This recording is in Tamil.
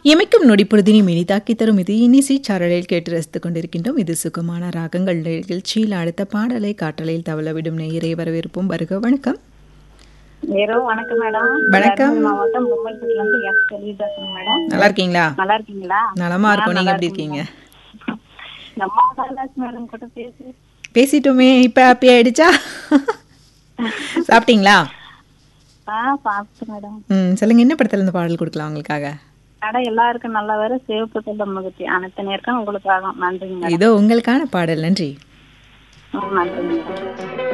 இமைக்கும் நொடிப்பொழுதினை மினிதாக்கி தரும் இது இனிசி சாரலில் கேட்டு ரசித்துக் கொண்டிருக்கின்றோம் இது சுகமான ராகங்கள் நிகழ்ச்சியில் அடுத்த பாடலை காற்றலையில் தவளவிடும் நேயரை வரவேற்போம் வருக வணக்கம் வேறோ வணக்கம் மேடம் வணக்கம். தருமபுரி மாவட்டம் பொம்மல்பட்டில இருந்து எஸ் செல்வி பேசுறேன் மேடம் நல்லா இருக்கீங்களா நல்லா இருக்கீங்களா நலமா இருக்கும் நீங்க எப்படி இருக்கீங்க நம்ம தாலாஸ் மேடம் கூட பேசு பேசிட்டோமே இப்ப ஹாப்பி ஆயிடுச்சா சாப்பிட்டீங்களா ஆ சாப்பிட்டு மேடம் ம் சொல்லுங்க என்ன படத்துல இருந்து பாடல் கொடுக்கலாம் உங்களுக்காக கடை எல்லாருக்கும் நல்லா வர சிவப்பு தொண்ட முகத்தி அனைத்து நேருக்கும் உங்களுக்காக நன்றிங்க மேடம் இதோ உங்களுக்கான பாடல் நன்றி ம், நன்றிங்க மேடம்